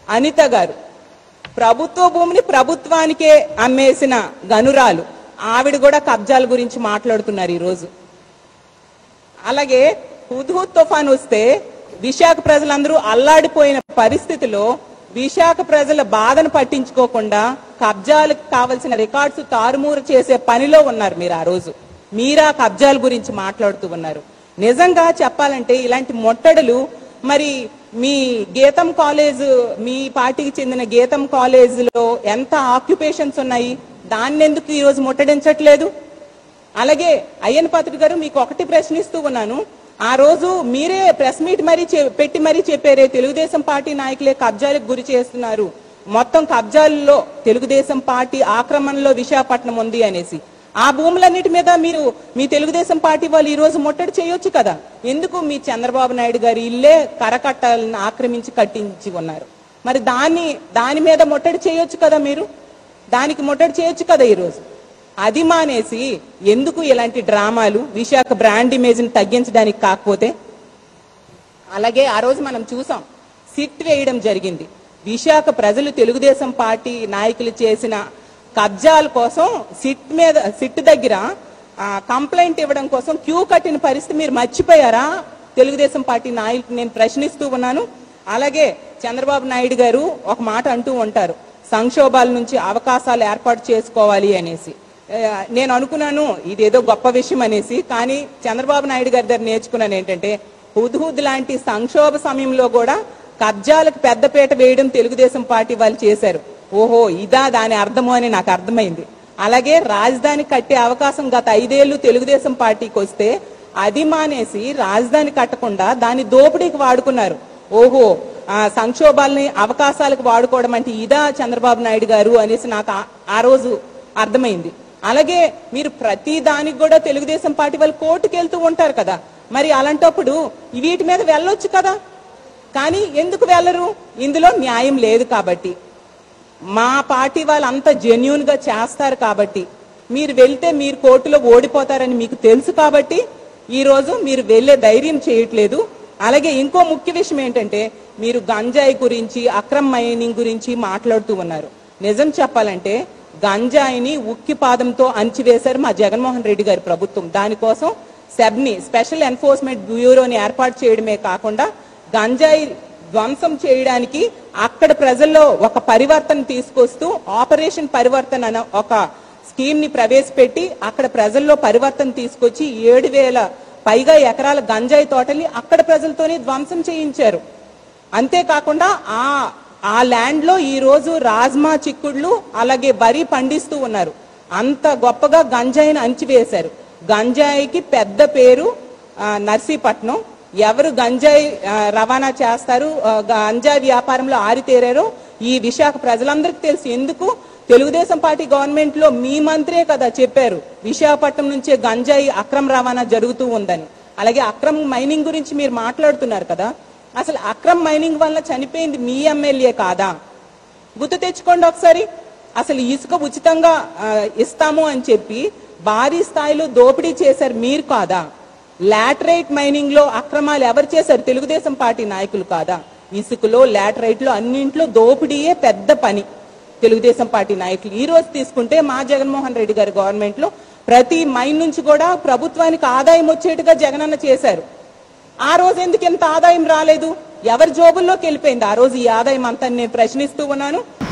అనిత గారు ప్రభుత్వ భూమిని ప్రభుత్వానికే అమ్మేసిన గనురాలు ఆవిడ కూడా కబ్జాల గురించి మాట్లాడుతున్నారు ఈరోజు అలాగే హుద్హుద్ తుఫాన్ వస్తే విశాఖ ప్రజలందరూ అల్లాడిపోయిన పరిస్థితిలో విశాఖ ప్రజల బాధను పట్టించుకోకుండా కబ్జాలకు కావలసిన రికార్డ్స్ తారుమూరు చేసే పనిలో ఉన్నారు మీరు ఆ రోజు మీరా కబ్జాల గురించి మాట్లాడుతూ ఉన్నారు నిజంగా చెప్పాలంటే ఇలాంటి మొట్టడులు మరి మీ గీతం కాలేజ్ మీ పార్టీకి చెందిన గీతం కాలేజీలో ఎంత ఆక్యుపేషన్స్ ఉన్నాయి దాన్ని ఎందుకు ఈ రోజు ముట్టడించట్లేదు అలాగే అయ్యన్ పాత్రుడు గారు మీకు ఒకటి ప్రశ్నిస్తూ ఉన్నాను ఆ రోజు మీరే ప్రెస్ మీట్ మరీ చె- పెట్టి మరీ చెప్పారే తెలుగుదేశం పార్టీ నాయకులే కబ్జాలకు గురి చేస్తున్నారు మొత్తం కబ్జాల్లో తెలుగుదేశం పార్టీ ఆక్రమణలో విశాఖపట్నం ఉంది అనేసి ఆ భూములన్నిటి మీద మీరు మీ తెలుగుదేశం పార్టీ వాళ్ళు ఈ రోజు ముట్టడి చేయొచ్చు కదా ఎందుకు మీ చంద్రబాబు నాయుడు గారి ఇల్లే కరకట్టాలను ఆక్రమించి కట్టించి ఉన్నారు మరి దాన్ని దాని మీద ముట్టడి చేయొచ్చు కదా మీరు దానికి ముట్టడి చేయొచ్చు కదా ఈరోజు అది మానేసి ఎందుకు ఇలాంటి డ్రామాలు విశాఖ బ్రాండ్ ఇమేజ్ ని తగ్గించడానికి కాకపోతే అలాగే ఆ రోజు మనం చూసాం సిట్ వేయడం జరిగింది విశాఖ ప్రజలు తెలుగుదేశం పార్టీ నాయకులు చేసిన కబ్జాల కోసం సిట్ మీద సిట్ దగ్గర ఆ, కంప్లైంట్ ఇవ్వడం కోసం క్యూ కట్టిన పరిస్థితి మీరు మర్చిపోయారా తెలుగుదేశం పార్టీ నాయకులు నేను ప్రశ్నిస్తూ ఉన్నాను అలాగే చంద్రబాబు నాయుడు గారు ఒక మాట అంటూ ఉంటారు సంక్షోభాల నుంచి అవకాశాలు ఏర్పాటు చేసుకోవాలి అనేసి ఆ, నేను అనుకున్నాను ఇదేదో గొప్ప విషయం అనేసి కానీ చంద్రబాబు నాయుడు గారి దగ్గర నేర్చుకున్నాను ఏంటంటే హుద్హుద్ లాంటి సంక్షోభ సమయంలో కూడా కబ్జాలకు పెద్దపీట వేయడం తెలుగుదేశం పార్టీ వాళ్ళు చేశారు ఓహో ఇదా దాని అర్థము అని నాకు అర్థమైంది అలాగే రాజధాని కట్టే అవకాశం గత ఐదేళ్లు తెలుగుదేశం పార్టీకి వస్తే అది మానేసి రాజధాని కట్టకుండా దాన్ని దోపిడీకి వాడుకున్నారు ఓహో ఆ సంక్షోభాలని అవకాశాలకు వాడుకోవడం అంటే ఇదా చంద్రబాబు నాయుడు గారు అనేసి నాకు ఆ- ఆ రోజు అర్థమైంది అలాగే మీరు ప్రతి దానికి కూడా తెలుగుదేశం పార్టీ వాళ్ళు కోర్టుకు వెళ్తూ ఉంటారు కదా మరి అలాంటప్పుడు వీటి మీద వెళ్ళొచ్చు కదా కానీ ఎందుకు వెళ్ళరు ఇందులో న్యాయం లేదు కాబట్టి మా పార్టీ వాళ్ళు అంత జెన్యున్ గా చేస్తారు కాబట్టి మీరు వెళ్తే మీరు కోర్టులో ఓడిపోతారని మీకు తెలుసు కాబట్టి ఈ రోజు మీరు వెళ్లే ధైర్యం చేయట్లేదు అలాగే ఇంకో ముఖ్య విషయం ఏంటంటే మీరు గంజాయి గురించి అక్రమ్ మైనింగ్ గురించి మాట్లాడుతూ ఉన్నారు నిజం చెప్పాలంటే గంజాయిని ఉక్కి పాదంతో అణచివేశారు మా జగన్మోహన్ రెడ్డి గారి ప్రభుత్వం దానికోసం సెబ్ని స్పెషల్ ఎన్ఫోర్స్మెంట్ బ్యూరోని ఏర్పాటు చేయడమే కాకుండా గంజాయి ధ్వంసం చేయడానికి అక్కడ ప్రజల్లో ఒక పరివర్తన తీసుకొస్తూ ఆపరేషన్ పరివర్తన అనే ఒక స్కీమ్ ని ప్రవేశపెట్టి అక్కడ ప్రజల్లో పరివర్తన తీసుకొచ్చి ఏడు వేల పైగా ఎకరాల గంజాయి తోటల్ని అక్కడ ప్రజలతోనే ధ్వంసం చేయించారు అంతేకాకుండా ఆ ఆ ల్యాండ్ లో ఈ రోజు రాజ్మా చిక్కుళ్ళు అలాగే వరి పండిస్తూ ఉన్నారు అంత గొప్పగా గంజాయిని అంచివేశారు గంజాయికి పెద్ద పేరు ఆ, నర్సీపట్నం ఎవరు గంజాయి ఆ, రవాణా చేస్తారు ఆ, గంజాయి వ్యాపారంలో ఆరితేరారో ఈ విశాఖ ప్రజలందరికీ తెలుసు ఎందుకు తెలుగుదేశం పార్టీ గవర్నమెంట్ లో మీ మంత్రే కదా చెప్పారు విశాఖపట్నం నుంచే గంజాయి అక్రమ రవాణా జరుగుతూ ఉందని అలాగే అక్రమ మైనింగ్ గురించి మీరు మాట్లాడుతున్నారు కదా అసలు అక్రమ్ మైనింగ్ వల్ల చనిపోయింది మీ ఎమ్మెల్యే కాదా గుర్తు తెచ్చుకోండి ఒకసారి అసలు ఇసుక ఉచితంగా ఆ, ఇస్తాము అని చెప్పి భారీ స్థాయిలో దోపిడీ చేశారు మీరు కాదా లాటరైట్ మైనింగ్ లో అక్రమాలు ఎవరు చేశారు తెలుగుదేశం పార్టీ నాయకులు కాదా ఇసుకలో లాటరైట్ లో అన్నింట్లో దోపిడీయే పెద్ద పని తెలుగుదేశం పార్టీ నాయకులు ఈ రోజు తీసుకుంటే మా జగన్మోహన్ రెడ్డి గారి గవర్నమెంట్ లో ప్రతి మైన్ నుంచి కూడా ప్రభుత్వానికి ఆదాయం వచ్చేట్టుగా జగనన్న చేశారు ఆ రోజు ఎందుకు ఇంత ఆదాయం రాలేదు ఎవరి జోబుల్లోకి వెళ్ళిపోయింది ఆ రోజు ఈ ఆదాయం అంతా నేను ప్రశ్నిస్తూ ఉన్నాను